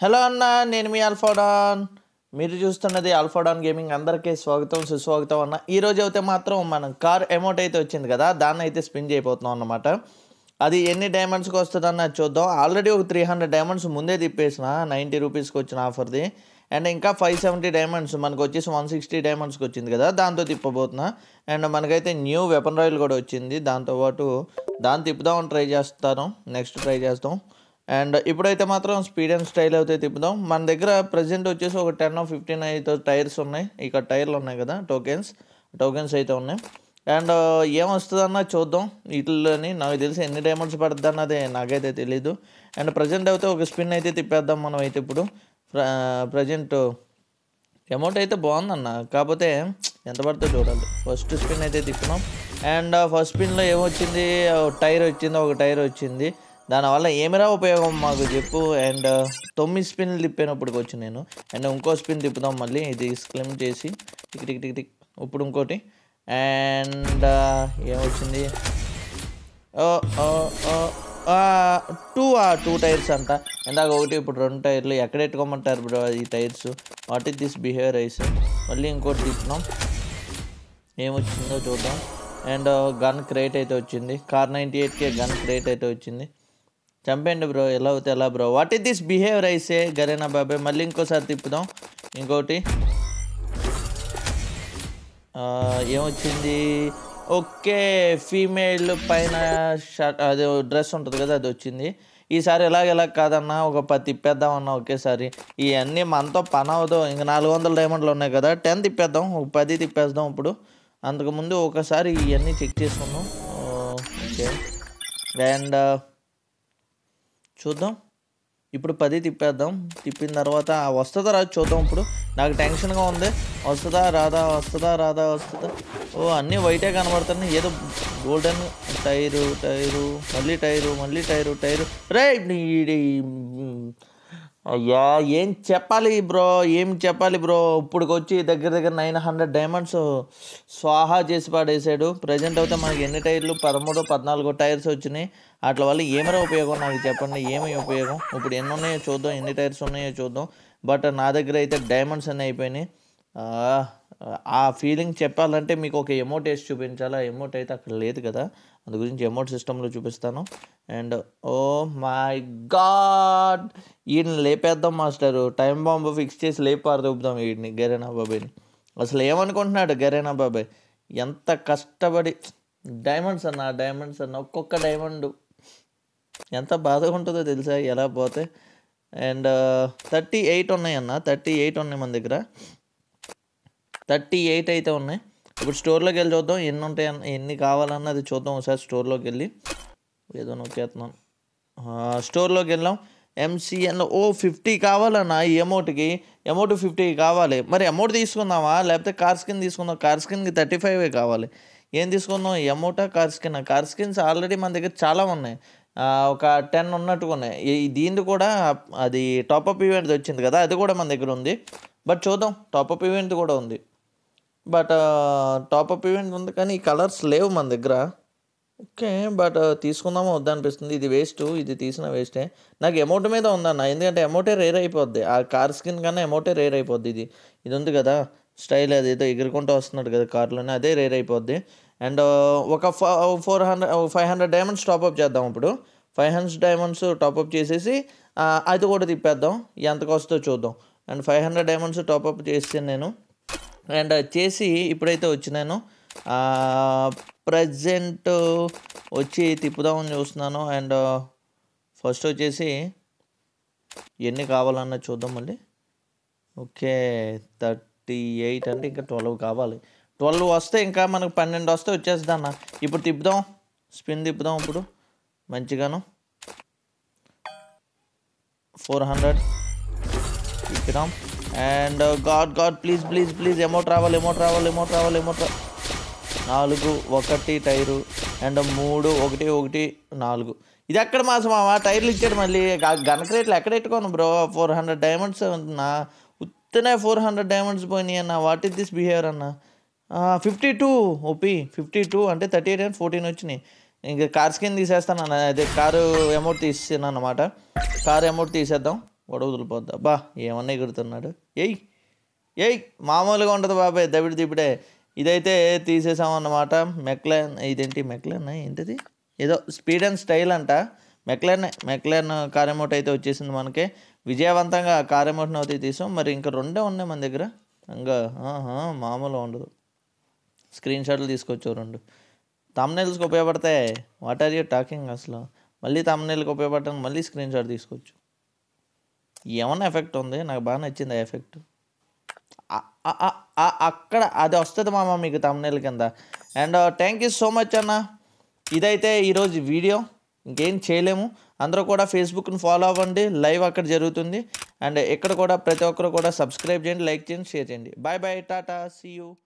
hello అన్న నేను మీ ఆల్ఫాడాన్ మీరు చూస్తున్నది ఆల్ఫాడాన్ గేమింగ్ అందరికీ స్వాగతం సుస్వాగతం అన్న ఈ రోజు అయితే మాత్రం మనం కార్ అమౌంట్ అయితే వచ్చింది కదా దాన్ని అయితే స్పిన్ చేయబోతున్నాం అన్నమాట అది ఎన్ని డైమండ్స్కి వస్తుందన్న చూద్దాం ఆల్రెడీ ఒక త్రీ హండ్రెడ్ డైమండ్స్ ముందే తిప్పేసిన నైంటీ రూపీస్కి వచ్చిన ఆఫర్ది అండ్ ఇంకా ఫైవ్ సెవెంటీ డైమండ్స్ మనకు వచ్చేసి వన్ సిక్స్టీ డైమండ్స్కి వచ్చింది కదా దాంతో తిప్పబోతున్నా అండ్ మనకైతే న్యూ వెపన్ రాయల్ కూడా వచ్చింది దాంతోపాటు దాన్ని తిప్పుదామని ట్రై చేస్తాను నెక్స్ట్ ట్రై చేస్తాం అండ్ ఇప్పుడైతే మాత్రం స్పీడ్ అండ్ స్టైల్ అయితే తిప్పుదాం మన దగ్గర ప్రజెంట్ వచ్చేసి ఒక టెన్ ఫిఫ్టీన్ అయితే టైర్స్ ఉన్నాయి ఇక్కడ టైర్లు ఉన్నాయి కదా టోకెన్స్ టోకెన్స్ అయితే ఉన్నాయి అండ్ ఏం వస్తుందన్న చూద్దాం వీటిలోని నాకు తెలిసి ఎన్ని డైమండ్స్ పడుతుంది అన్నది నాకైతే తెలీదు అండ్ ప్రజెంట్ అయితే ఒక స్పిన్ అయితే తిప్పేద్దాం మనం అయితే ఇప్పుడు ప్రజెంట్ అమౌంట్ అయితే బాగుందన్న కాకపోతే ఎంత పడుతుందో చూడాలి ఫస్ట్ స్పిన్ అయితే తిప్పినాం అండ్ ఫస్ట్ స్పిన్లో ఏమొచ్చింది ఒక టైర్ వచ్చింది ఒక టైర్ వచ్చింది దానివల్ల ఏమిరా ఉపయోగం మాకు చెప్పు అండ్ తొమ్మిది స్పిన్లు తిప్పినప్పటికి వచ్చి నేను అండ్ ఇంకో స్పిన్ తిప్పుదాం మళ్ళీ ఇది స్క్లిమ్ చేసి టిక్ టిక్ టిక్ టిక్ ఇప్పుడు ఇంకోటి అండ్ ఏమొచ్చింది టూ టూ టైర్స్ అంట ఇందాక ఒకటి ఇప్పుడు రెండు టైర్లు ఎక్కడ ఎట్టుకోమంటారు బ్రో ఈ tyres what is this behaviour ఐస్ మళ్ళీ ఇంకోటి తిప్పినాం ఏమొచ్చిందో చూద్దాం అండ్ గన్ క్రేట్ అయితే వచ్చింది car ninety eight K gun crate అయితే వచ్చింది చంపండి బ్రో ఎలా అవుతే ఎలా bro what is this behaviour ఐసే గరేనా బాబాయ్ మళ్ళీ ఇంకోసారి తిప్పుదాం ఇంకోటి ఆ, ఏమొచ్చింది ఓకే ఫీమేల్ పైన షర్ట్ అది డ్రెస్ ఉంటుంది కదా అది వచ్చింది ఈసారి ఎలాగ ఎలా కాదన్నా ఒక పది తిప్పేద్దామన్నా ఒకేసారి ఇవన్నీ మనతో పని అవదు ఇంకా నాలుగు వందల డైమండ్లు ఉన్నాయి కదా టెన్ తిప్పేద్దాం ఒక పది తిప్పేద్దాం ఇప్పుడు అంతకుముందు ఒకసారి ఇవన్నీ చెక్ చేసుకుందాం ఆ, ఓకే అండ్ చూద్దాం ఇప్పుడు పది తిప్పేద్దాం తిప్పిన తర్వాత ఆ వస్తుందా రాదు చూద్దాం ఇప్పుడు నాకు టెన్షన్గా ఉంది వస్తుందా రాదా వస్తుందా రాదా వస్తుందా ఓ అన్నీ వైటే కనబడుతున్నాయి ఏదో గోల్డెన్ టైరు టైరు మళ్ళీ టైరు మళ్ళీ టైరు టైరు రే అయ్యా ఏం చెప్పాలి బ్రో ఏం చెప్పాలి బ్రో ఇప్పుడు వచ్చి దగ్గర దగ్గర నైన్ హండ్రెడ్ డైమండ్స్ స్వాహా చేసి పడేసాడు ప్రజెంట్ అయితే మనకి ఎన్ని టైర్లు పదమూడు పద్నాలుగు టైర్స్ వచ్చినాయి వాటి వల్ల ఏమైనా ఉపయోగం నాకు చెప్పండి ఏమి ఉపయోగం ఇప్పుడు ఎన్ని ఉన్నాయో చూద్దాం ఎన్ని టైర్స్ ఉన్నాయో చూద్దాం బట్ నా దగ్గర అయితే డైమండ్స్ అన్నీ అయిపోయినాయి ఆ, ఆ ఫీలింగ్ చెప్పాలంటే మీకు ఒక ఎమౌంట్ వేసి చూపించాలి ఆ ఎమౌంట్ అయితే అక్కడ లేదు కదా అందు గురించి ఎమౌంట్ సిస్టంలో చూపిస్తాను అండ్ ఓ మై గాడ్ ఈయన లేపేద్దాం మాస్టరు టైం బాంబు ఫిక్స్ చేసి లేపారదూపుదాం వీడిని గరేనా బాబాయ్ని అసలు ఏమనుకుంటున్నాడు గరేనా బాబాయ్ ఎంత కష్టపడి డైమండ్స్ అన్న డైమండ్స్ అన్న ఒక్కొక్క డైమండ్ ఎంత బాధగా ఉంటుందో తెలుసా ఎలా పోతే అండ్ థర్టీ ఎయిట్ ఉన్నాయి అన్న థర్టీ ఎయిట్ ఉన్నాయి మన దగ్గర థర్టీ ఎయిట్ అయితే ఉన్నాయి ఇప్పుడు స్టోర్లోకి వెళ్ళి చూద్దాం ఎన్ని ఉంటాయి అన్న ఎన్ని కావాలన్నది చూద్దాం ఒకసారి స్టోర్లోకి వెళ్ళి ఏదో నొక్కేస్తున్నాను స్టోర్లోకి వెళ్ళాం ఎంసీఎన్ ఓ ఫిఫ్టీ కావాలన్నా ఈ అమౌంట్కి అమౌంట్ ఫిఫ్టీ కావాలి మరి అమౌంట్ తీసుకుందామా లేకపోతే కార్ స్కిన్ తీసుకుందాం కార్ స్కిన్కి థర్టీ ఫైవ్ కావాలి ఏం తీసుకుందాం అమౌంటా car skin car skins already మన దగ్గర చాలా ఉన్నాయి ఆ, ఒక టెన్ ఉన్నట్టుగా ఉన్నాయి ఈ- దీనిది కూడా అది టాప్అప్ ఈవెంట్ వచ్చింది కదా అది కూడా మన దగ్గర ఉంది బట్ చూద్దాం టాప్అప్ ఈవెంట్ కూడా ఉంది బట్ టాప్అప్ ఈవెంట్ ఉంది కానీ ఈ కలర్స్ లేవు మన దగ్గర ఓకే బట్ తీసుకుందామో వద్దా అనిపిస్తుంది ఇది వేస్ట్ ఇది తీసిన వేస్టే నాకు అమౌంట్ మీద ఉందన్న ఎందుకంటే అమౌంటే రేర్ అయిపోద్ది ఆ కార్ స్కిన్ కన్నా అమౌంటే రేర్ అయిపోద్ది ఇది ఇది ఉంది కదా స్టైల్ అది ఏదో ఎగురుకుంటూ వస్తున్నాడు కదా కార్లోనే అదే రేర్ అయిపోద్ది అండ్ ఒక four hundred five hundred diamonds top up చేద్దాం ఇప్పుడు ఫైవ్ హండ్రెడ్ డైమండ్స్ టాప్అప్ చేసేసి ఆ, అది కూడా తిప్పేద్దాం ఎంతకు వస్తుందో చూద్దాం and five hundred diamonds top up చేసాను నేను అండ్ చేసి ఇప్పుడైతే వచ్చినాను ప్రజెంట్ వచ్చి తిప్పుదామని చూస్తున్నాను అండ్ ఫస్ట్ వచ్చేసి ఎన్ని కావాలన్నా చూద్దాం మళ్ళీ ఓకే థర్టీ ఎయిట్ అంటే ఇంకా ట్వెల్వ్ కావాలి ట్వెల్వ్ వస్తే ఇంకా మనకు పన్నెండు వస్తే వచ్చేస్తుంది అన్న ఇప్పుడు తిప్పుదాం స్పిన్ తిప్పుదాం ఇప్పుడు మంచిగాను ఫోర్ హండ్రెడ్ తిప్పినాం and God God please please please amount రావాలి అమౌంట్ రావాలి అమౌంట్ రావాలి అమౌంట్ రా నాలుగు ఒకటి టైరు అండ్ మూడు ఒకటి ఒకటి నాలుగు ఇది ఎక్కడ మాసం మామ టైర్లు ఇచ్చాడు మళ్ళీ గనకరేట్లు ఎక్కడ పెట్టుకోను బ్రో ఫోర్ హండ్రెడ్ డైమండ్స్ నా ఉత్తనే ఫోర్ హండ్రెడ్ డైమండ్స్ పోయినాయి అన్న వాట్ ఇస్ దిస్ బిహేవియర్ అన్న fifty two OP fifty two అంటే థర్టీ ఎయిట్ అండ్ ఫోర్టీన్ వచ్చినాయి ఇంకా కార్ స్కిన్ తీసేస్తాను అన్న అదే కారు అమౌంట్ తీసేసాను అనమాట కారు అమౌంట్ తీసేద్దాం గొడవ వదిలిపోద్ది అబ్బా ఏమన్నా ఎగురుతున్నాడు ఏయ్ ఏయ్ మామూలుగా ఉంటుంది బాబాయ్ దవిడి దిపిడే ఇదైతే తీసేసామన్నమాట మెక్లెన్ ఇదేంటి మెక్లెన్ ఏంటిది ఏదో స్పీడ్ అండ్ స్టైల్ అంట మెక్లెన్ మెక్లెన్ కార్ రిమోట్ అయితే వచ్చేసింది మనకి విజయవంతంగా కార్ రిమోట్ని అయితే తీసాం మరి ఇంకా రెండే ఉన్నాయి మన దగ్గర ఇంకా ఆహా, మామూలుగా ఉండదు స్క్రీన్ షాట్లు తీసుకొచ్చు రెండు తమ్నెల్స్కి ఉపయోగపడతాయి వాట్ ఆర్ యూ టాకింగ్ అసలు మళ్ళీ తమ్నెల్కి ఉపయోగపడటానికి మళ్ళీ స్క్రీన్ షాట్ తీసుకోవచ్చు ఏమన్నా ఎఫెక్ట్ ఉంది నాకు బాగా నచ్చింది ఆ ఎఫెక్ట్ ఆ- ఆ- ఆ- ఆ- అక్కడ అది వస్తుంది మామ మీకు తమ్నెల్ కింద and thank you so much అన్న ఇదైతే ఈరోజు వీడియో ఇంకేం చేయలేము అందరూ కూడా ఫేస్బుక్ని ఫాలో అవ్వండి లైవ్ అక్కడ జరుగుతుంది అండ్ ఇక్కడ కూడా ప్రతి ఒక్కరు కూడా సబ్స్క్రైబ్ చేయండి లైక్ చేయండి షేర్ చేయండి bye bye tata see you